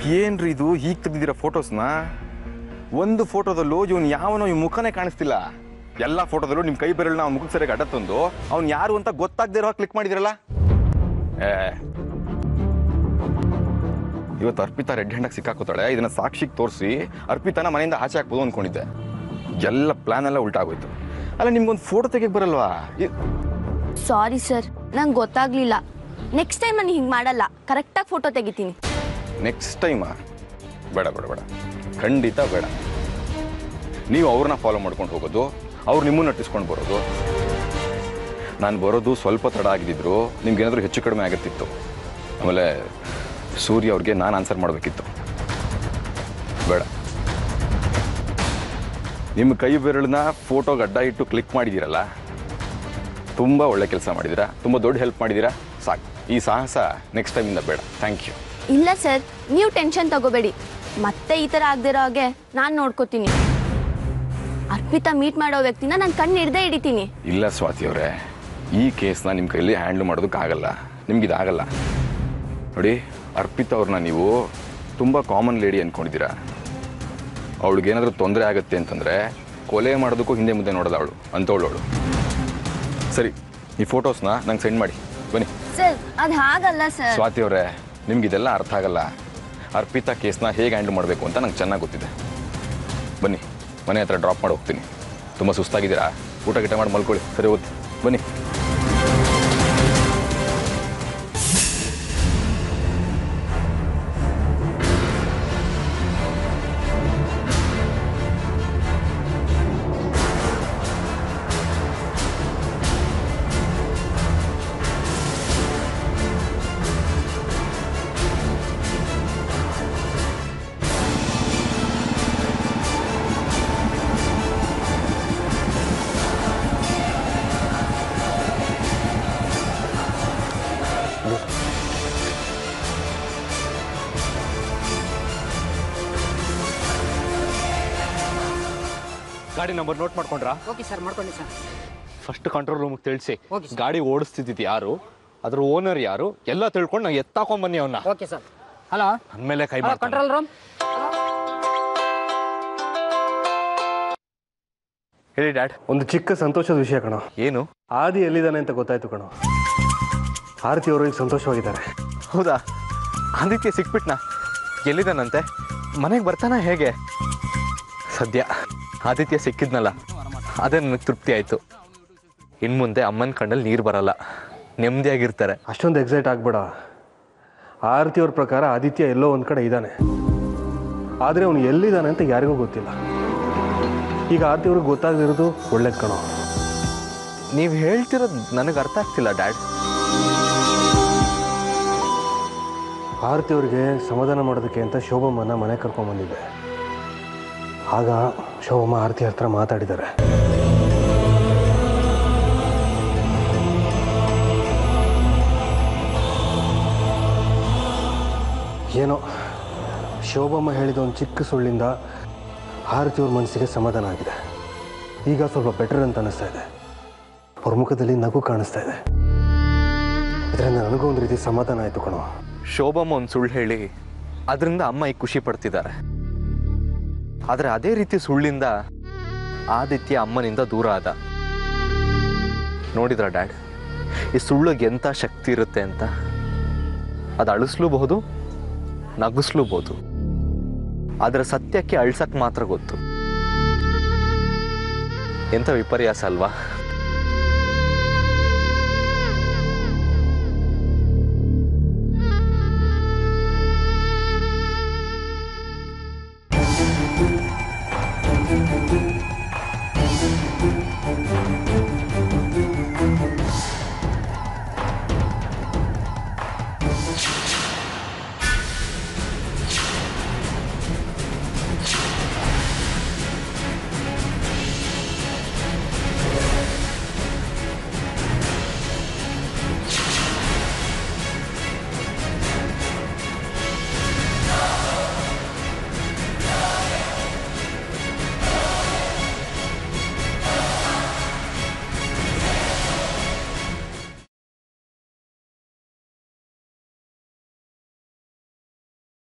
ಏನ್ರಿ ಇದು ಈಗ ತೆಗ್ದಿದ್ದೀರಾ ಫೋಟೋಸ್ನ ಒಂದು ಫೋಟೋದಲ್ಲೂ ಇವನು ಯಾವನೋ ಈ ಮುಖನೇ ಕಾಣಿಸ್ತಿಲ್ಲ ಎಲ್ಲ ಫೋಟೋದಲ್ಲೂ ನಿಮ್ಮ ಕೈ ಬೆರಳನ್ನ ಅವ್ನ ಮುಖಕ್ಕೆ ಸರಿಯಾಗಿ ಅಡ್ಡ ತಂದು ಅವ್ನು ಯಾರು ಅಂತ ಗೊತ್ತಾಗದೇ ಇರೋ ಕ್ಲಿಕ್ ಮಾಡಿದಿರಲ್ಲ ಏ ಇವತ್ತು ಅರ್ಪಿತಾ ರೆಡ್ ಹ್ಯಾಂಡಾಗಿ ಸಿಕ್ಕಾಕೋತಾಳೆ ಇದನ್ನ ಸಾಕ್ಷಿಗೆ ತೋರಿಸಿ ಅರ್ಪಿತಾನ ಮನೆಯಿಂದ ಆಚೆ ಹಾಕ್ಬೋದು ಅಂದ್ಕೊಂಡಿದ್ದೆ ಎಲ್ಲ ಪ್ಲಾನ್ ಎಲ್ಲ ಉಲ್ಟಾಗೋಯ್ತು ಅಲ್ಲ ನಿಮ್ಗೊಂದು ಫೋಟೋ ತೆಗಿಯಕ್ಕೆ ಬರಲ್ವಾ ಇ- ಸಾರಿ ಸರ್ ನಂಗೆ ಗೊತ್ತಾಗ್ಲಿಲ್ಲ ನೆಕ್ಸ್ಟ್ ಟೈಮ್ ನಾನು ಹಿಂಗೆ ಮಾಡಲ್ಲ ಕರೆಕ್ಟಾಗಿ ಫೋಟೋ ತೆಗಿತೀನಿ ನೆಕ್ಸ್ಟ್ ಟೈಮಾ ಬೇಡ ಬೇಡ ಬೇಡ ಖಂಡಿತ ಬೇಡ ನೀವು ಅವ್ರನ್ನ ಫಾಲೋ ಮಾಡ್ಕೊಂಡು ಹೋಗೋದು ಅವ್ರು ನಿಮ್ಮನ್ನ ನಟಿಸ್ಕೊಂಡು ಬರೋದು ನಾನು ಬರೋದು ಸ್ವಲ್ಪ ತಡ ಆಗಿದ್ದಿದ್ರು ನಿಮ್ಗೇನಾದರೂ ಹೆಚ್ಚು ಕಡಿಮೆ ಆಗುತ್ತಿತ್ತು ಆಮೇಲೆ ಸೂರ್ಯ ಅವ್ರಿಗೆ ನಾನು ಆನ್ಸರ್ ಮಾಡಬೇಕಿತ್ತು ಬೇಡ ನಿಮ್ಮ ಕೈ ಬೆರಳನ್ನ ಫೋಟೋಗೆ ಅಡ್ಡ ಇಟ್ಟು ಕ್ಲಿಕ್ ಮಾಡಿದ್ದೀರಲ್ಲ ತುಂಬ ಒಳ್ಳೆ ಕೆಲಸ ಮಾಡಿದ್ದೀರಾ ತುಂಬ ದೊಡ್ಡ ಹೆಲ್ಪ್ ಮಾಡಿದ್ದೀರಾ ಸಾಕು ಈ ಸಾಹಸ ನೆಕ್ಸ್ಟ್ ಟೈಮಿಂದ ಬೇಡ ಥ್ಯಾಂಕ್ ಯು ಇಲ್ಲ ಸರ್ ನೀವು ಟೆನ್ಷನ್ ತಗೋಬೇಡಿ ಮತ್ತೆ ಈ ಥರ ಆಗದಿರೋ ಹಾಗೆ ನಾನು ನೋಡ್ಕೋತೀನಿ ಅರ್ಪಿತಾ ಮೀಟ್ ಮಾಡೋ ವ್ಯಕ್ತಿನ ನಾನು ಕಣ್ಣು ಹಿಡ್ದೇ ಹಿಡಿತೀನಿ ಇಲ್ಲ ಸ್ವಾತಿ ಅವರೇ ಈ ಕೇಸ್ನ ನಿಮ್ಮ ಕೈಯಲ್ಲಿ ಹ್ಯಾಂಡ್ಲ್ ಮಾಡೋದಕ್ಕಾಗಲ್ಲ ನಿಮ್ಗೆ ಇದಾಗಲ್ಲ ನೋಡಿ ಅರ್ಪಿತಾ ಅವ್ರನ್ನ ನೀವು ತುಂಬ ಕಾಮನ್ ಲೇಡಿ ಅಂದ್ಕೊಂಡಿದ್ದೀರಾ ಅವಳಿಗೇನಾದರೂ ತೊಂದರೆ ಆಗುತ್ತೆ ಅಂತಂದರೆ ಕೊಲೆ ಮಾಡೋದಕ್ಕೂ ಹಿಂದೆ ಮುಂದೆ ನೋಡಲ್ಲ ಅವಳು ಅಂತವಳು ಅವಳು ಸರಿ ಈ ಫೋಟೋಸ್ನ ನಂಗೆ ಸೆಂಡ್ ಮಾಡಿ ಬನ್ನಿ ಸರ್ ಅದು ಹಾಗಲ್ಲ ಸರ್ ಸ್ವಾತಿ ಅವರೇ ನಿಮ್ಗೆ ಇದೆಲ್ಲ ಅರ್ಥ ಆಗಲ್ಲ ಅರ್ಪಿತಾ ಕೇಸ್ನ ಹೇಗೆ ಹ್ಯಾಂಡಲ್ ಮಾಡಬೇಕು ಅಂತ ನಂಗೆ ಚೆನ್ನಾಗಿ ಗೊತ್ತಿದೆ ಬನ್ನಿ ಮನೆ ಹತ್ರ ಡ್ರಾಪ್ ಮಾಡಿ ಹೋಗ್ತೀನಿ ತುಂಬ ಸುಸ್ತಾಗಿದ್ದೀರಾ ಊಟ ಗಿಟ ಮಾಡಿ ಮಲ್ಕೊಳ್ಳಿ ಸರಿ ಓದ್ತಿ ಬನ್ನಿ ಗಾಡಿ ನಂಬರ್ ನೋಟ್ ಮಾಡ್ಕೊಂಡ್ರಾ ಓಕೆ ಸರ್ ಮಾಡ್ಕೊಂಡಿ ಸರ್ ಫಸ್ಟ್ ಕಂಟ್ರೋಲ್ ರೂಮ್ಗೆ ತಿಳಿಸಿ Okay, sir. ಗಾಡಿ ಓಡಿಸ್ತಿದ್ದು ಯಾರು ಅದ್ರ ಓನರ್ ಯಾರು ಎಲ್ಲ ತಿಳ್ಕೊಂಡು ನಾವು ಎತ್ತಾಕೊಂಬನ್ನಿ ಅವನ್ನ ಓಕೆ ಸರ್ ಹಲೋ ಅಂದಮೇಲೆ ಕೈ ಹಲೋ ಮಾಡ್ತಾನೆ. ಕಂಟ್ರೋಲ್ ರೂಮ್ ಹೇಳಿ ಡ್ಯಾಡ್ ಒಂದು ಚಿಕ್ಕ ಸಂತೋಷದ ವಿಷಯ ಕಣೋ ಏನು ಆದಿ ಎಲ್ಲಿದ್ದಾನೆ ಅಂತ ಗೊತ್ತಾಯ್ತು ಕಣೋ ಆರತಿ ಅವರು ಈಗ ಸಂತೋಷವಾಗಿದ್ದಾರೆ ಹೌದಾ ಆದಿತ್ಯ ಸಿಕ್ಬಿಟ್ನಾ ಎಲ್ಲಿದ್ದಾನಂತೆ ಮನೆಗೆ ಬರ್ತಾನ ಹೇಗೆ ಸದ್ಯ ಆದಿತ್ಯ ಸಿಕ್ಕಿದ್ನಲ್ಲ ಅದೇ ನನಗೆ ತೃಪ್ತಿ ಆಯಿತು ಇನ್ನು ಮುಂದೆ ಅಮ್ಮನ ಕಣ್ಣಲ್ಲಿ ನೀರು ಬರಲ್ಲ ನೆಮ್ಮದಿಯಾಗಿರ್ತಾರೆ ಅಷ್ಟೊಂದು ಎಕ್ಸೈಟ್ ಆಗ್ಬೇಡ ಆರತಿ ಅವ್ರ ಪ್ರಕಾರ ಆದಿತ್ಯ ಎಲ್ಲೋ ಒಂದು ಕಡೆ ಇದ್ದಾನೆ ಆದರೆ ಅವನು ಎಲ್ಲಿದ್ದಾನೆ ಅಂತ ಯಾರಿಗೂ ಗೊತ್ತಿಲ್ಲ ಈಗ ಆರತಿ ಅವ್ರಿಗೆ ಗೊತ್ತಾಗದಿರೋದು ಒಳ್ಳೇದು ಕಣೋ ನೀವು ಹೇಳ್ತಿರೋದು ನನಗೆ ಅರ್ಥ ಆಗ್ತಿಲ್ಲ ಡ್ಯಾಡ್ ಆರತಿ ಅವ್ರಿಗೆ ಸಮಾಧಾನ ಮಾಡೋದಕ್ಕೆ ಅಂತ ಶೋಭಮ್ಮನ ಮನೆ ಕರ್ಕೊಂಬಂದಿದ್ದೆ ಆಗ ಶೋಭಮ್ಮ ಆರತಿ ಹತ್ರ ಮಾತಾಡಿದ್ದಾರೆ ಏನೋ ಶೋಭಮ್ಮ ಹೇಳಿದ ಒಂದು ಚಿಕ್ಕ ಸುಳ್ಳಿಂದ ಆರತಿ ಅವ್ರ ಮನಸ್ಸಿಗೆ ಸಮಾಧಾನ ಆಗಿದೆ ಈಗ ಸ್ವಲ್ಪ ಬೆಟರ್ ಅಂತ ಅನಿಸ್ತಾ ಇದೆ ಅವ್ರ ಮುಖದಲ್ಲಿ ನಗು ಕಾಣಿಸ್ತಾ ಇದೆ ಇದರಿಂದ ನನಗೂ ಒಂದು ರೀತಿ ಸಮಾಧಾನ ಆಯಿತು ಕಣೋ ಶೋಭಮ್ಮ ಒಂದು ಸುಳ್ಳು ಹೇಳಿ ಅದರಿಂದ ಅಮ್ಮ ಈಗ ಖುಷಿ ಪಡ್ತಿದ್ದಾರೆ ಆದರೆ ಅದೇ ರೀತಿ ಸುಳ್ಳಿಂದ ಆದಿತ್ಯ ಅಮ್ಮನಿಂದ ದೂರ ಆದ ನೋಡಿದ್ರ ಡ್ಯಾಡ್ ಈ ಸುಳ್ಳಿಗೆ ಎಂಥ ಶಕ್ತಿ ಇರುತ್ತೆ ಅಂತ ಅದು ಅಳಿಸ್ಲೂಬಹುದು ನಗಿಸ್ಲೂಬಹುದು ಅದರ ಸತ್ಯಕ್ಕೆ ಅಳ್ಸಕ್ ಮಾತ್ರ ಗೊತ್ತು ಎಂಥ ವಿಪರ್ಯಾಸ ಅಲ್ವಾ